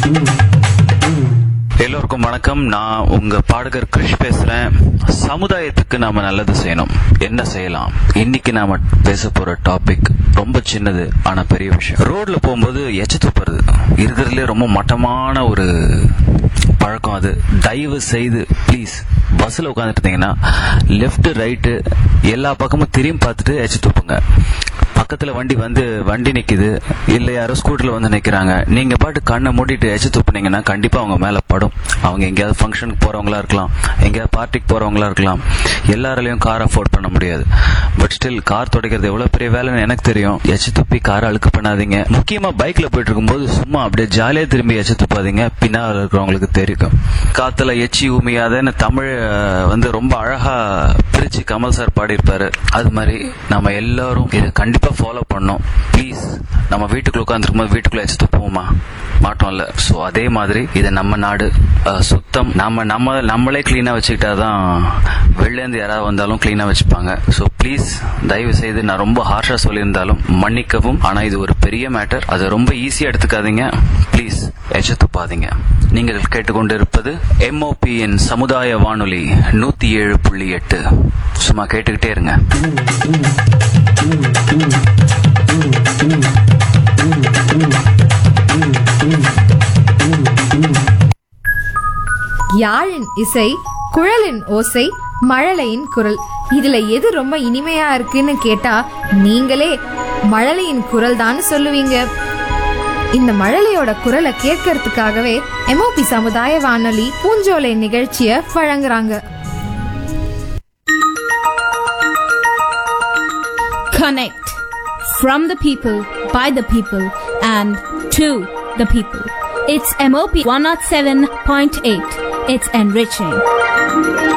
எல்லோருக்கும் வணக்கம் நான் உங்க பாடகர் கிருஷ் பேசுறேன் சமுதாயத்துக்கு நாம நல்லது செய்யணும் என்ன செய்யலாம் இன்னைக்கு நாம பேச போற டாபிக் ரொம்ப சின்னது ஆனா பெரிய விஷயம் ரோட்ல போகும்போது எச்ச துப்புறது இருக்கிறதுலே ரொம்ப மட்டமான ஒரு பழக்கம் அது தயவு செய்து ப்ளீஸ் பஸ்ல உட்காந்துட்டு இருந்தீங்கன்னா லெஃப்ட் ரைட்டு எல்லா பக்கமும் திரும்பி பார்த்துட்டு எச்ச துப்புங்க பக்கத்துல வண்டி வந்து வண்டி நிக்குது இல்ல யாரோ ஸ்கூட்டர்ல வந்து நிக்கிறாங்க நீங்க பாட்டு கண்ணை மூடிட்டு எச்சு துப்புனீங்கன்னா கண்டிப்பா அவங்க மேல படும் அவங்க எங்கேயாவது ஃபங்க்ஷனுக்கு போறவங்களா இருக்கலாம் எங்கேயாவது பார்ட்டிக்கு போறவங்களா இருக்கலாம் எல்லாராலையும் கார் அஃபோர்ட் பண்ண முடியாது பட் ஸ்டில் கார் துடைக்கிறது எவ்வளவு பெரிய வேலைன்னு எனக்கு தெரியும் எச்சு துப்பி காரை அழுக்கு பண்ணாதீங்க முக்கியமா பைக்ல போயிட்டு இருக்கும்போது சும்மா அப்படியே ஜாலியா திரும்பி எச்சு துப்பாதீங்க பின்னால் இருக்கிறவங்களுக்கு தெரியும் காத்துல எச்சி உமியாதன்னு தமிழ் அஹ், வந்து ரொம்ப அழகா பிரிச்சு கமல் சார் பாடியிருப்பாரு அது மாதிரி நம்ம எல்லாரும் இதை கண்டிப்பா ஃபாலோ பண்ணோம் ப்ளீஸ் நம்ம வீட்டுக்குள்ள உட்காந்துருக்கும் போது வீட்டுக்குள்ள எச்சு துப்புவோமா மாட்டோம்ல ஸோ அதே மாதிரி இது நம்ம நாடு அஹ், சுத்தம் நம்ம நம்ம நம்மளே கிளீனா வச்சுக்கிட்டாதான் வெளிலேருந்து யாராவது வந்தாலும் கிளீனா வச்சுப்பாங்க ஸோ ப்ளீஸ் தயவு செய்து நான் ரொம்ப ஹார்ஷா சொல்லியிருந்தாலும் மன்னிக்கவும் ஆனா இது ஒரு பெரிய மேட்டர் அதை ரொம்ப ஈஸியா எடுத்துக்காதீங்க ப்ளீஸ் எச்ச துப்பாதீங்க நீங்கள் கேட்டுக்கொண்டிருப்பது எம்ஓபியின் சமுதாய வானொலி நூத்தி ஏழு புள்ளி எட்டு சும்மா கேட்டுக்கிட்டே இருங்க யாழின் இசை குழலின் ஓசை மழலையின் குரல் இதுல எது ரொம்ப இனிமையா இருக்குன்னு கேட்டா நீங்களே மழலையின் குரல் தான் சொல்லுவீங்க இந்த மழலையோட குரலை கேட்கறதுக்காகவே எம்ஓபி சமுதாய வானொலி பூஞ்சோலை நிகழ்ச்சிய வழங்குறாங்க Connect from the people, by the people, and to the people. It's MOP 107.8. It's enriching.